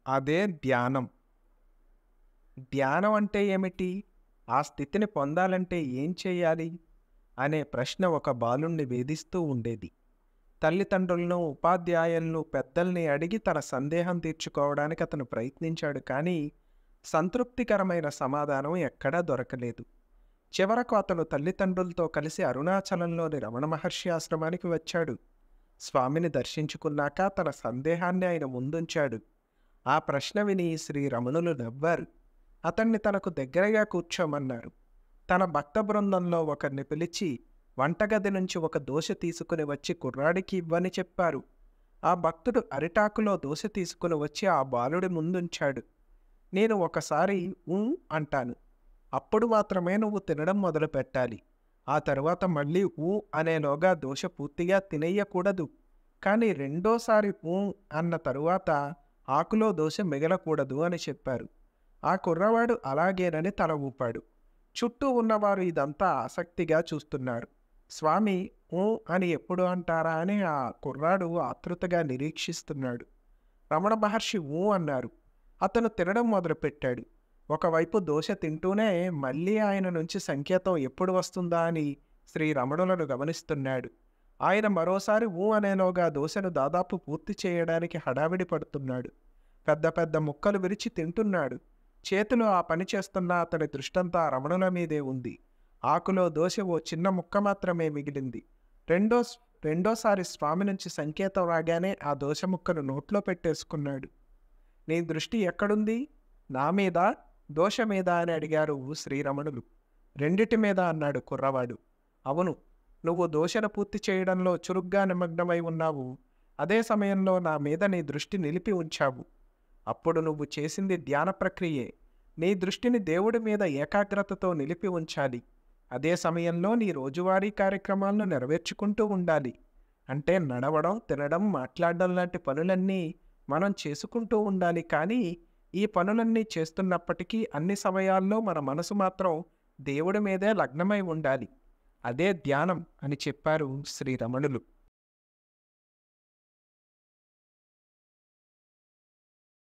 అదే ధ్యానం ధ్యానం అంటే ఏమిటి ఆ స్థితిని పొందాలంటే ఏం చేయాలి అనే ప్రశ్న ఒక బాలుణ్ణి వేధిస్తూ ఉండేది తల్లిదండ్రులను ఉపాధ్యాయులను పెద్దల్ని అడిగి తన సందేహం తీర్చుకోవడానికి అతను ప్రయత్నించాడు కానీ సంతృప్తికరమైన సమాధానం ఎక్కడా దొరకలేదు చివరకు అతను తల్లిదండ్రులతో కలిసి అరుణాచలంలోని రమణ మహర్షి ఆశ్రమానికి వచ్చాడు స్వామిని దర్శించుకున్నాక తన సందేహాన్ని ఆయన ముందుంచాడు ఆ ప్రశ్న విని శ్రీ రమణులు నవ్వారు అతన్ని తనకు దగ్గరగా కూర్చోమన్నారు తన భక్త బృందంలో ఒకరిని పిలిచి వంటగది నుంచి ఒక దోశ తీసుకుని వచ్చి కుర్రాడికి ఇవ్వని చెప్పారు ఆ భక్తుడు అరిటాకులో దోశ తీసుకుని వచ్చి ఆ బాలుడి ముందుంచాడు నేను ఒకసారి ఊ అంటాను అప్పుడు మాత్రమే నువ్వు తినడం మొదలు పెట్టాలి ఆ తర్వాత మళ్ళీ ఊ అనేలోగా దోశ పూర్తిగా తినేయకూడదు కానీ రెండోసారి ఊ అన్న తరువాత ఆకులో దోశ మిగలకూడదు అని చెప్పారు ఆ కుర్రవాడు అలాగేనని తల ఊపాడు చుట్టూ ఉన్నవారు ఇదంతా ఆసక్తిగా చూస్తున్నారు స్వామి ఊ అని ఎప్పుడు అంటారా అని ఆ కుర్రాడు ఆతృతగా నిరీక్షిస్తున్నాడు రమణ మహర్షి ఊ అన్నారు అతను తినడం మొదలుపెట్టాడు ఒకవైపు దోశ తింటూనే మళ్ళీ ఆయన నుంచి సంకేతం ఎప్పుడు వస్తుందా అని శ్రీ రమణులను గమనిస్తున్నాడు ఆయన మరోసారి ఊ అనేలోగా దోశను దాదాపు పూర్తి చేయడానికి హడావిడి పడుతున్నాడు పెద్ద పెద్ద ముక్కలు విరిచి తింటున్నాడు చేతిలో ఆ పని చేస్తున్న అతని దృష్టంతా రమణుల మీదే ఉంది ఆకులో దోశ ఓ చిన్న ముక్క మాత్రమే మిగిలింది రెండో రెండోసారి స్వామి నుంచి సంకేతం రాగానే ఆ దోశ ముక్కను నోట్లో పెట్టేసుకున్నాడు నీ దృష్టి ఎక్కడుంది నా మీద దోష మీద అని అడిగారు శ్రీరమణులు రెండిటి మీద అన్నాడు కుర్రవాడు అవును నువ్వు దోషను పూర్తి చేయడంలో చురుగ్గా నిమగ్నమై ఉన్నావు అదే సమయంలో నా మీద నీ దృష్టి నిలిపి ఉంచావు అప్పుడు నువ్వు చేసింది ధ్యాన ప్రక్రియే నీ దృష్టిని దేవుడి మీద ఏకాగ్రతతో నిలిపి ఉంచాలి అదే సమయంలో నీ రోజువారీ కార్యక్రమాలను నెరవేర్చుకుంటూ ఉండాలి అంటే నడవడం తినడం మాట్లాడడం లాంటి పనులన్నీ మనం చేసుకుంటూ ఉండాలి కానీ ఈ పనులన్నీ చేస్తున్నప్పటికీ అన్ని సమయాల్లో మన మనసు మాత్రం దేవుడి మీదే లగ్నమై ఉండాలి అదే ధ్యానం అని చెప్పారు శ్రీ రమణులు